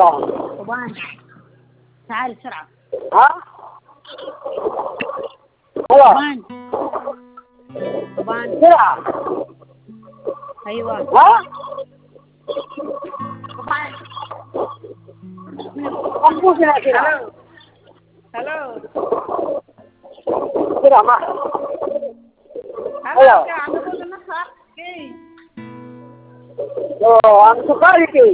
والله طبعا تعال بسرعة ها هلا طبعا طبعا بسرعة أيوة ها طبعا أنفسنا كده هلو كده ما هلو عم بقول لك أوه أنا سكري